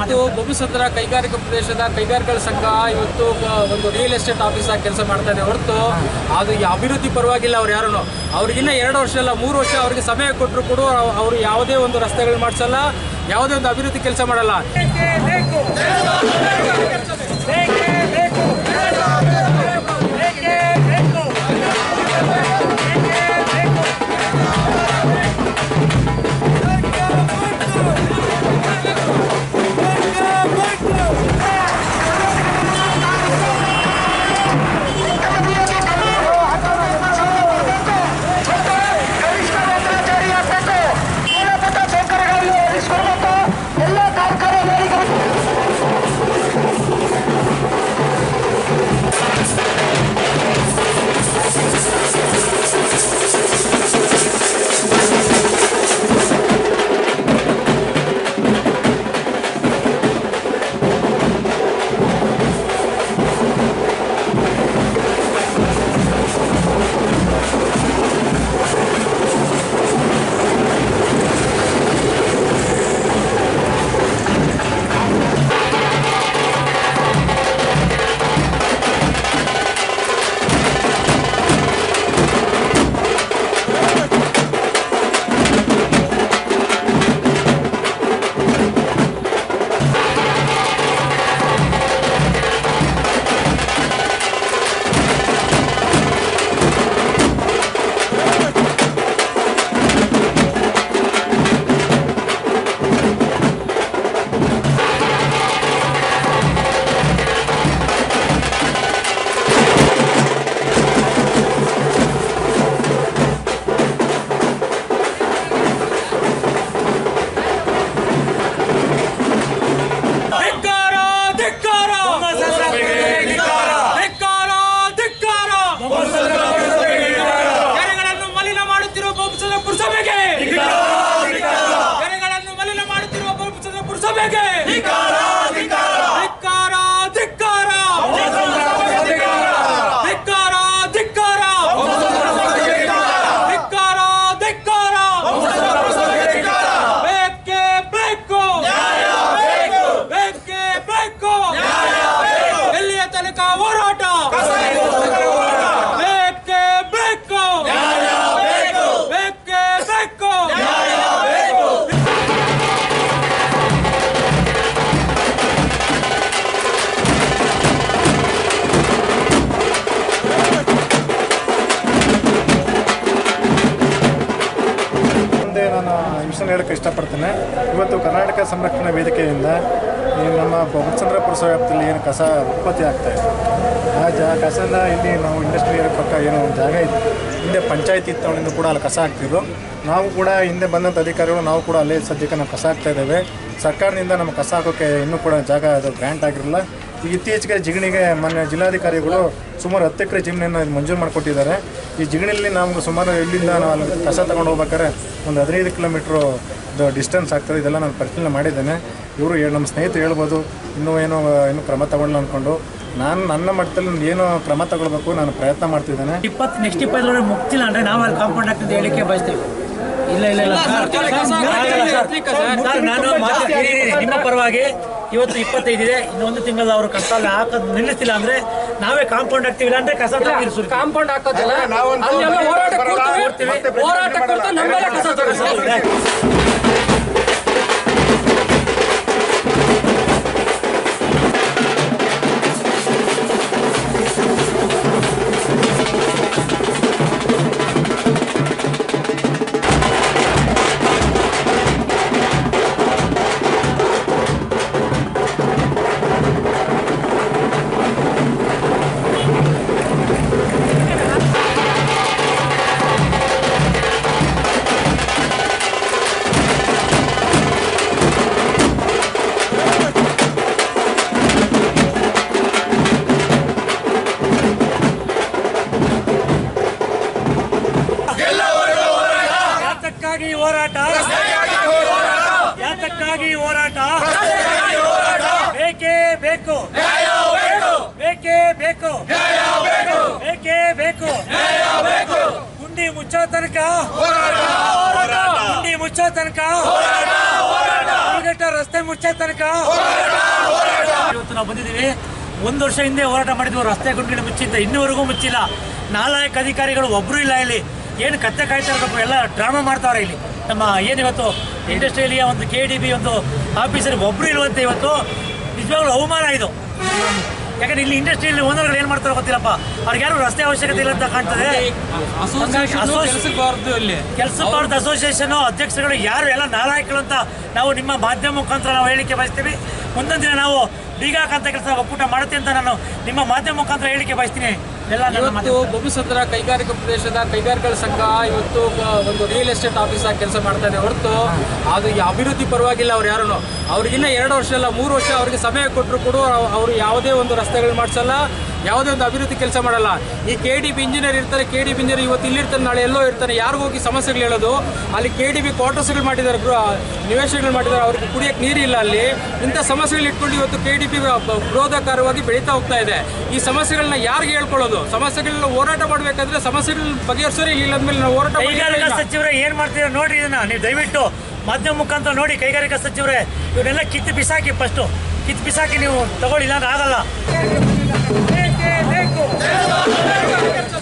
ಇವತ್ತು ಬೊಮ್ಮಸಂದ್ರ ಕೈಗಾರಿಕಾ ಪ್ರದೇಶದ ಕೈಗಾರಿಕಾ ಸಂಘ ಇವತ್ತು ಕ- ಒಂದು ರಿಯಲ್ ಎಸ್ಟೇಟ್ ಆಫೀಸ್ ಆಗಿ ಕೆಲಸ ಮಾಡ್ತಾ ಇದೆ ಹೊರತು ಅದು ಈ ಅಭಿವೃದ್ಧಿ ಪರವಾಗಿಲ್ಲ ಅವ್ರು ಯಾರು ಅವ್ರಿಗಿನ್ನ ಎರಡು ವರ್ಷ ಅಲ್ಲ ಮೂರು ವರ್ಷ ಅವರಿಗೆ ಸಮಯ ಕೊಟ್ಟರು ಕೂಡ ಅವ್- ಅವರು ಯಾವುದೇ ಒಂದು ರಸ್ತೆಗಳು ಮಾಡಿಸಲ್ಲ ಯಾವುದೇ ಒಂದು ಅಭಿವೃದ್ಧಿ ಕೆಲಸ ಮಾಡಲ್ಲ ಎಲ್ಲ ಕಾರ್ಖಾನೆಗಳಿಗೆ ಧಿಕ್ಕಾರ ಧಿಕ್ಕಾರ ಧಿಕ್ಕಾರ ಧಿಕ್ಕಾರ ಕೆರೆಗಳನ್ನು ಮಲಿನ ಮಾಡುತ್ತಿರುವ ಬಹುಪಕ್ಷದ ಪುರಸಭೆಗೆ ಕೆರೆಗಳನ್ನು ಮಲಿನ ಮಾಡುತ್ತಿರುವ ಬಹುಪಕ್ಷದ ಪುರಸಭೆಗೆ ಧಿಕ್ಕಾರ ಧಿಕ್ಕಾರ ಧಿಕ್ಕಾರ ಧಿಕ್ಕಾರ ಧಿಕ್ಕಾರ ಧಿಕ್ಕಾರ ಬೇಕೇ ಬೇಕು ಬೇಕೇ ಬೇಕು ಎಲ್ಲಿಯ ತನಕ ಹೋರಾಟ ಬೇಕೇ ಬೇಕು ಬೇಕೇ ಬೇಕು ಮುಂದೆ ನಾನು ವಿಷಯ ಹೇಳಕ್ಕೆ ಇಷ್ಟಪಡ್ತೇನೆ ಇವತ್ತು ಕರ್ನಾಟಕ ಸಂರಕ್ಷಣಾ ವೇದಿಕೆಯಿಂದ ಈ ನಮ್ಮ ಬೊಮ್ಮಚಂದ್ರ ಪುರಸಭೆ ವ್ಯಾಪ್ತಿಯಲ್ಲಿ ಏನು ಕಸ ಉತ್ಪತ್ತಿ ಆಗ್ತಾ ಇದೆ ಆ ಜಾ ಕಸನ ಇಲ್ಲಿ ನಾವು ಇಂಡಸ್ಟ್ರಿ ಪಕ್ಕ ಏನೋ ಒಂದು ಜಾಗ ಇದೆ ಹಿಂದೆ ಪಂಚಾಯತಿ ಇತ್ತವಳಿಂದ ಕೂಡ ಅಲ್ಲಿ ಕಸ ಹಾಕ್ತಿದ್ರು ನಾವು ಕೂಡ ಹಿಂದೆ ಬಂದಂಥ ಅಧಿಕಾರಿಗಳು ನಾವು ಕೂಡ ಅಲ್ಲೇ ಸದ್ಯಕ್ಕೆ ನಾವು ಕಸ ಹಾಕ್ತಾ ಇದ್ದೇವೆ ಸರ್ಕಾರದಿಂದ ನಮ್ಮ ಕಸ ಹಾಕೋಕ್ಕೆ ಇನ್ನೂ ಕೂಡ ಜಾಗ ಅದು ಗ್ರ್ಯಾಂಟ್ ಆಗಿರಲಿಲ್ಲ ಈಗ ಇತ್ತೀಚೆಗೆ ಜಿಗಣಿಗೆ ಮೊನ್ನೆ ಜಿಲ್ಲಾಧಿಕಾರಿಗಳು ಸುಮಾರು ಹತ್ತು ಎಕರೆ ಜಮೀನನ್ನು ಮಂಜೂರು ಮಾಡಿಕೊಟ್ಟಿದ್ದಾರೆ ಈ ಜಿಗಣಿಲಿ ನಾವು ಸುಮಾರು ಇಲ್ಲಿಂದ ನಾವು ಅಲ್ಲಿ ಕಸ ತಗೊಂಡು ಹೋಗ್ಬೇಕಾದ್ರೆ ಒಂದು ಹದಿನೈದು ಕಿಲೋಮೀಟ್ರು ಡಿಸ್ಟೆನ್ಸ್ ಆಗ್ತದೆ ಇದೆಲ್ಲ ನಾನು ಪರಿಶೀಲನೆ ಮಾಡಿದ್ದೇನೆ ಇವರು ನಮ್ಮ ಸ್ನೇಹಿತರು ಹೇಳ್ಬೋದು ಇನ್ನೂ ಏನೋ ಇನ್ನೂ ಕ್ರಮ ತಗೊಳ್ಳಲ್ಲ ಅಂದ್ಕೊಂಡು ನಾನು ನನ್ನ ಮಟ್ಟದಲ್ಲಿ ನಾನು ಏನೋ ಕ್ರಮ ತಗೊಳ್ಬೇಕು ನಾನು ಪ್ರಯತ್ನ ಮಾಡ್ತಿದ್ದೇನೆ ಇಪ್ಪತ್ತು ನೆಕ್ಸ್ಟ್ ಇಪ್ಪತ್ತರೊಳಗೆ ಮುಗ್ತಿಲ್ಲ ಅಂದ್ರೆ ನಾವು ಅಲ್ಲಿ ಕಾಂಪೌಂಡ್ ಆಗ್ತದೆ ಹೇಳಿಕೆ ಬಯಸ್ತೀವಿ ಇಲ್ಲ ಇಲ್ಲ ಇಲ್ಲ ಸರ್. ಸರ್, ಸರ್, ನಾನು ಮಾತು- ಇರಿ, ಇರಿ, ನಿಮ್ಮ ಪರವಾಗಿ ಇವತ್ತು ಇಪ್ಪತ್ತೈದು ಇದೆ ಇನ್ನೊಂದು ತಿಂಗಳ ಅವರು ಕಸ ಅಲ್ಲಿ ಹಾಕೋದು ನಿಲ್ಲಿಸ್ತಿಲ್ಲ ಅಂದ್ರೆ ನಾವೇ ಕಾಂಪೌಂಡ್ ಹಾಕ್ತಿವಿ ಅಂದ್ರೆ ಕಸ ತಂದಿರಿಸು ಕಾಂಪೌಂಡ್ ಹಾಕೋದಿಲ್ಲ ಅಲ್ಲೆಲ್ಲ ಹೋರಾಟ ಕೂರ್ತೀವಿ ಹೋರಾಟ ಕೂರ್ತು ನಮ್ಮೆಲ್ಲ ಕಸ ತಗೊಳ್ತೀವಿ. ಯಾತಕ್ಕಾಗಿ ಹೋರಾಟ ಯಾತಕ್ಕಾಗಿ ಹೋರಾಟ ಬೇಕೇ ಬೇಕು ಬೇಕೇ ಬೇಕು ಬೇಕೇ ಬೇಕು ಗುಂಡಿ ಮುಚ್ಚೋ ತನಕ ಗುಂಡಿ ಮುಚ್ಚೋ ತನಕ ರಸ್ತೆ ಮುಚ್ಚೋ ತನಕ ಇವತ್ತು ನಾವು ಬಂದಿದ್ದೀವಿ ಒಂದು ವರ್ಷ ಹಿಂದೆ ಹೋರಾಟ ಮಾಡಿದ್ವಿ ರಸ್ತೆ ಗುಂಡಿಗಳು ಮುಚ್ಚಿದ್ದ ಇನ್ನೂವರೆಗೂ ಮುಚ್ಚಿಲ್ಲ ನಾಲ್ಕು ಅಧಿಕಾರಿಗಳು ಒಬ್ರು ಇಲ್ಲ ಇಲ್ಲಿ ಏನು ಕತ್ತೆ ಕಾಯ್ತಾ ಇರಬೇಕು ಎಲ್ಲ ಡ್ರಾಮಾ ಮಾಡ್ತಾವ್ರೆ ಇಲ್ಲಿ ನಮ್ಮ ಏನಿವತ್ತು ಇಂಡಸ್ಟ್ರಿಯಲಿಯ ಒಂದು ಕೆ ಡಿ ಬಿ ಒಂದು ಆಫೀಸರ್ ಒಬ್ರು ಇಲ್ವಂತೆ ಇವತ್ತು ನಿಜವಾಗ್ಲೂ ಅವಮಾನ ಇದು ಯಾಕಂದ್ರೆ ಇಲ್ಲಿ ಇಂಡಸ್ಟ್ರಿಯಲ್ಲಿ ಓನರ್ಗಳು ಏನು ಮಾಡ್ತಾರೋ ಗೊತ್ತಿಲ್ಲಪ್ಪ ಅವ್ರಿಗೆ ಯಾರು ರಸ್ತೆ ಅವಶ್ಯಕತೆ ಇಲ್ಲ ಅಂತ ಕಾಣ್ತದೆ ಅಸೋಸಿಯೇಷನ್ ಅಸೋಸಿ- ಕೆಲಸಕ್ಕೆ ಬಾರ್ದು ಇಲ್ಲಿ ಕೆಲಸ ಭಾರತ ಅಸೋಸಿಯೇಷನ್ ಅಧ್ಯಕ್ಷರುಗಳು ಯಾರು ಎಲ್ಲ ನಾಲಾಯಕರು ಅಂತ ನಾವು ನಿಮ್ಮ ಮಾಧ್ಯಮ ಮುಖಾಂತರ ನಾವು ಹೇಳಿಕೆ ಬಯಸ್ತೀವಿ ಮುಂದೊಂದು ದಿನ ನಾವು ಬೀಗ ಹಾಕಂತ ಕೆಲಸ ಒಕ್ಕೂಟ ಮಾಡುತ್ತೆ ಅಂತ ನಾನು ನಿಮ್ಮ ಮಾಧ್ಯಮ ಮುಖಾಂತರ ಹೇಳಿಕೆ ಬಯಸ್ತೀನಿ ಎಲ್ಲ ನನ್ನ ಇವತ್ತು ಮಾಧ್ಯಮ ಬೊಮ್ಮಸಂದ್ರ ಕೈಗಾರಿಕಾ ಪ್ರದೇಶದ ಕೈಗಾರಿಕೆಗಳ ಸಂಘ ಇವತ್ತು ಕ- ಒಂದು ರಿಯಲ್ ಎಸ್ಟೇಟ್ ಆಫೀಸ್ ಆಗಿ ಕೆಲಸ ಮಾಡ್ತಾ ಇದೆ ಹೊರತು ಅದು ಈ ಅಭಿವೃದ್ಧಿ ಪರವಾಗಿಲ್ಲ ಅವ್ರು ಯಾರು ಅವ್ರಿಗಿನ್ನ ಎರಡು ವರ್ಷ ಅಲ್ಲ ಮೂರು ವರ್ಷ ಅವರಿಗೆ ಸಮಯ ಕೊಟ್ಟರು ಕೂಡ ಅವರು ಯಾವುದೇ ಒಂದು ರಸ್ತೆಗಳು ಮಾಡಿಸಲ್ಲ ಯಾವುದೇ ಒಂದು ಅಭಿವೃದ್ಧಿ ಕೆಲಸ ಮಾಡಲ್ಲ ಈ ಕೆ ಡಿ ಬಿ ಇಂಜಿನಿಯರ್ ಇರ್ತಾರೆ ಕೆ ಡಿ ಬಿ ಇಂಜಿನಿಯರ್ ಇವತ್ತು ಇಲ್ಲಿರ್ತಾನೆ ನಾಳೆ ಎಲ್ಲೋ ಇರ್ತಾನೆ ಯಾರಿಗೂ ಹೋಗಿ ಸಮಸ್ಯೆಗಳು ಹೇಳೋದು ಅಲ್ಲಿ ಕೆ ಡಿ ಬಿ ಕ್ವಾರ್ಟರ್ಸ್ಗಳು ಮಾಡಿದ್ದಾರೆ ಗೃಹ ನಿವೇಶನಗಳು ಮಾಡಿದ್ದಾರೆ ಅವ್ರಿಗೆ ಕುಡಿಯೋಕ್ಕೆ ನೀರಿಲ್ಲ ಅಲ್ಲಿ ಇಂಥ ಸಮಸ್ಯೆಗಳು ಇಟ್ಕೊಂಡು ಇವತ್ತು ಕೆ ಡಿ ಬಿ ವಿರೋಧಕಾರವಾಗಿ ಬೆಳೀತಾ ಹೋಗ್ತಾ ಇದೆ ಈ ಸಮಸ್ಯೆಗಳನ್ನ ಯಾರಿಗೆ ಹೇಳ್ಕೊಳ್ಳೋದು ಸಮಸ್ಯೆಗಳನ್ನ ಹೋರಾಟ ಮಾಡಬೇಕಾದ್ರೆ ಸಮಸ್ಯೆಗಳನ್ನ ಬಗೆಹರಿಸೋರೇ ಇಲ್ಲ ಅಂದ್ಮೇಲೆ ನಾವು ಹೋರಾಟ ಕೈಗಾರಿಕಾ ಮಾಡಿಲ್ಲ. ಸಚಿವರೇ ಏನ್ ಮಾಡ್ತೀರಾ ನೋಡ್ರಿ ಇದನ್ನ ನೀವು ದಯವಿಟ್ಟು ಮಾಧ್ಯಮ ಮುಖಾಂತರ ನೋಡಿ ಕೈಗಾರಿಕಾ ಸಚಿವರೇ ಇವನ್ನೆಲ್ಲ ಕಿತ್ತು ಬಿಸಾಕಿ ಫಸ್ಟು ಕಿತ್ತು ಬಿಸಾಕಿ ನೀವು ತಗೊಳ್ಳಿಲ್ಲ ಅಂದ್ರೆ ಆಗಲ್ಲ ಬೇಕೇ ಬೇಕು